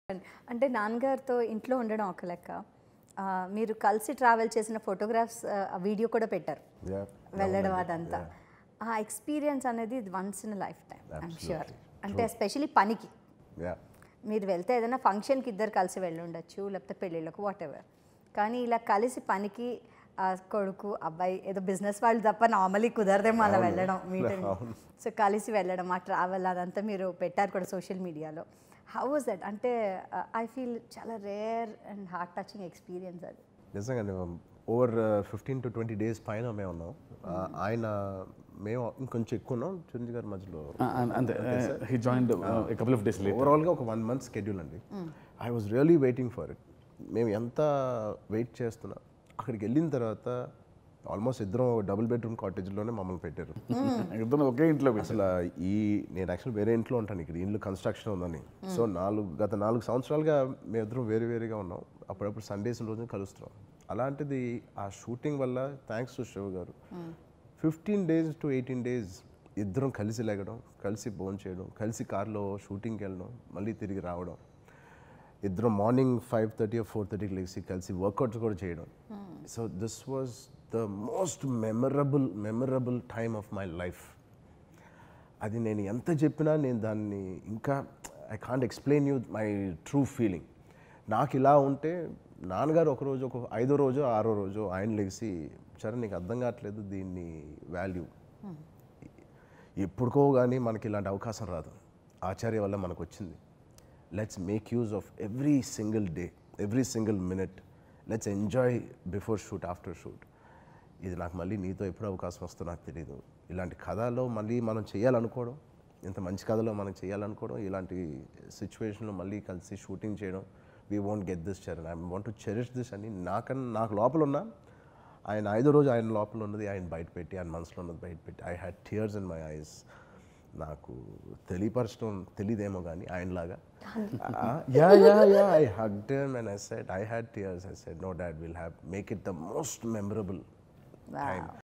అంటే నాన్నగారితో ఇంట్లో ఉండడం ఒక లెక్క ఆ, మీరు కలిసి ట్రావెల్ చేసిన ఫోటోగ్రాఫ్స్ వీడియో కూడా పెట్టారు Yeah. వెళ్ళడం అదంతా ఆ ఎక్స్పీరియన్స్ అనేది once in life time I'm sure Absolutely. అంటే ఎస్పెషలీ పనికి యా మీరు వెళ్తే ఏదైనా ఫంక్షన్కి ఇద్దరు కలిసి వెళ్ళి ఉండొచ్చు లేకపోతే పెళ్ళిళ్ళకు వాట్ ఎవర్ కానీ ఇలా కలిసి పనికి ఆ కొడుకు అబ్బాయి ఏదో బిజినెస్ వాళ్ళు తప్ప నార్మలీ కుదరదేమో అలా వెళ్ళడం మీటింగ్ సో కలిసి వెళ్ళడం ఆ ట్రావెల్ అదంతా మీరు పెట్టారు కూడా సోషల్ మీడియాలో హౌ వాజ్ దట్ అంటే ఐ ఫీల్ చాలా rare and heart touching experience అది నిజంగానే over fifteen to twenty days పైన మేము ఉన్నాం ఆ, ఆయన మేము ఇంకొంచెం ఎక్కువ ఉన్నాం చిరంజీవి గారి మధ్యలో అంతే he joined couple of days late ఓవరాల్గా ఒక వన్ మంత్ స్కెడ్యూల్ అండి I was really waiting for it మేము ఎంత వెయిట్ చేస్తున్నా అక్కడికి వెళ్ళిన తర్వాత ఆల్మోస్ట్ ఇద్దరం డబుల్ బెడ్రూమ్ కాటేజ్లోనే మమ్మల్ని పెట్టారు ఇద్దరు ఒకే ఇంట్లో అసలు ఈ నేను యాక్చువల్ వేరే ఇంట్లో ఉంటాను ఇక్కడ ఇల్లు కన్స్ట్రక్షన్ ఉందని సో నాలుగు గత నాలుగు సంవత్సరాలుగా మేమిద్దరం వేరు వేరుగా ఉన్నాం అప్పుడప్పుడు సండేస్ రోజు కలుస్తున్నాం అలాంటిది ఆ షూటింగ్ వల్ల thanks to Shiva garu fifteen days to eighteen days ఇద్దరం కలిసి లేగడం కలిసి భోజనం చేయడం కలిసి కార్లో షూటింగ్కి వెళ్ళడం మళ్ళీ తిరిగి రావడం ఇద్దరం మార్నింగ్ ఫైవ్ థర్టీ ఫోర్ థర్టీకి లేచి కలిసి వర్కౌట్స్ కూడా చేయడం so this was the most memorable memorable time of my life అది నేను ఎంత చెప్పినా నేను దాన్ని ఇంకా I can't explain you my true feeling నాకు ఇలా ఉంటే నాన్నగారు ఒకరోజు ఒక ఐదో రోజు ఆరో రోజు ఆయన లెగిసి సరే నీకు అర్థం కావట్లేదు దీన్ని వాల్యూ ఎప్పుడుకో కానీ మనకి ఇలాంటి అవకాశం రాదు ఆచార్య వల్ల మనకు వచ్చింది let's make use of every single day every single minute let's enjoy before shoot after shoot ఇది నాకు మళ్ళీ నీతో ఎప్పుడు అవకాశం వస్తుందో నాకు తెలియదు ఇలాంటి కథలో మళ్ళీ మనం చేయాలనుకోవడం ఇంత మంచి కథలో మనం చేయాలనుకోవడం ఇలాంటి సిచ్యువేషన్లో మళ్ళీ కలిసి షూటింగ్ చేయడం we won't get this Charan I want to cherish this అని నాకన్నా నాకు లోపల ఉన్నా ఆయన ఐదో రోజు ఆయన లోపల ఉన్నది ఆయన బయట పెట్టి ఆయన మనసులో ఉన్నది బయట పెట్టి I had tears in my eyes నాకు తెలియపరచడం తెలియదేమో కానీ ఆయనలాగా yeah yeah yeah I hugged and I said I had tears I said no dad will have make it the most memorable time